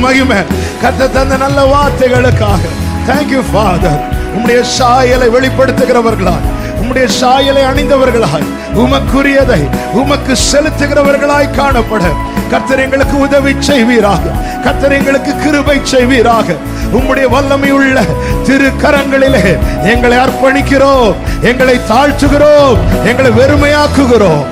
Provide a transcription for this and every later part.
மகிமை கத்த தந்த நல்ல வார்த்தைகளுக்காக தேங்க்யூ ஃபாதர் உம்முடைய சாயலை வெளிப்படுத்துகிறவர்களாய் உம்முடைய சாயலை அணிந்தவர்களாய் உமக்குரியதை உமக்கு செலுத்துகிறவர்களாய் காணப்பட கர்த்தர் எங்களுக்கு உதவி செய்வீராக கர்த்தர் எங்களுக்கு கிருபை செய்வீராக உம்முடைய வல்லமை உள்ள திரு கரங்களிலே எங்களை அர்ப்பணிக்கிறோம் எங்களை தாழ்த்துகிறோம் எங்களை வெறுமையாக்குகிறோம்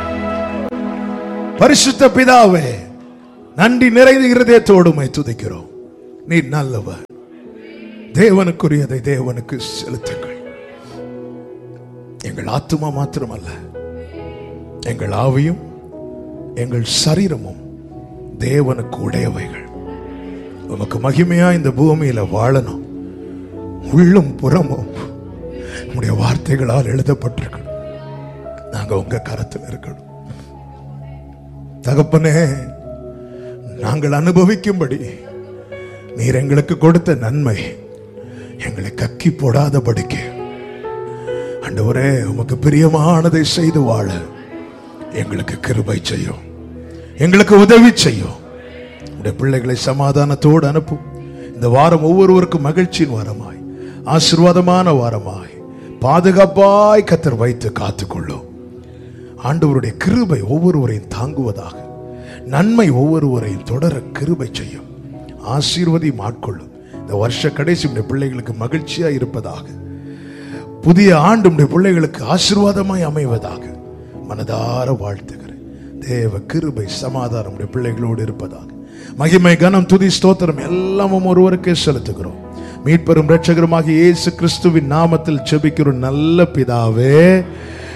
பரிசுத்த பிதாவே நன்றி நிறைந்த இருதயத்தோடு உம்மை துதிக்கிறோம் நீ நல்லவர் தேவனுக்குரியதை தேவனுக்கு செலுத்துங்கள் எங்கள் ஆத்துமா மாத்திரமல்ல எங்கள் ஆவியும் எங்கள் சரீரமும் தேவனுக்கு உடையவைகள் உமக்கு மகிமையா இந்த பூமியில வாழணும் உள்ளும் புறமும் உடைய வார்த்தைகளால் எழுதப்பட்டிருக்கணும் நாங்க உங்க கரத்தில் இருக்கணும் தகப்பனே நாங்கள் அனுபவிக்கும்படி நீர் எங்களுக்கு கொடுத்த நன்மை எங்களை கக்கி போடாதபடிக்கு ஆண்டவரே உமக்கு பிரியமானதை செய்து வாழ எங்களுக்கு கிருபை செய்யும் எங்களுக்கு உதவி செய்யும் உடைய பிள்ளைகளை சமாதானத்தோடு அனுப்பும் இந்த வாரம் ஒவ்வொருவருக்கும் மகிழ்ச்சியின் வாரமாய் ஆசீர்வாதமான வாரமாய் பாதுகாப்பாய் கத்தர் வைத்து காத்துக்கொள்ளும் ஆண்டவருடைய கிருபை ஒவ்வொருவரையும் தாங்குவதாக நன்மை ஒவ்வொருவரையும் தொடர கிருபை செய்யும் ஆசீர்வதி ஆட்கொள்ளும் இந்த வருஷ கடைசி உடைய பிள்ளைகளுக்கு மகிழ்ச்சியா இருப்பதாக புதிய ஆண்டு உடைய பிள்ளைகளுக்கு ஆசீர்வாதமாய் அமைவதாக மனதார வாழ்த்துகிறேன் தேவ கிருபை சமாதானம் உடைய பிள்ளைகளோடு இருப்பதாக மகிமை கனம் துதி ஸ்தோத்திரம் எல்லாமும் ஒருவருக்கே செலுத்துகிறோம் மீட்பெரும் இரட்சகருமாகிய இயேசு கிறிஸ்துவின் நாமத்தில் செபிக்கிறோம் நல்ல பிதாவே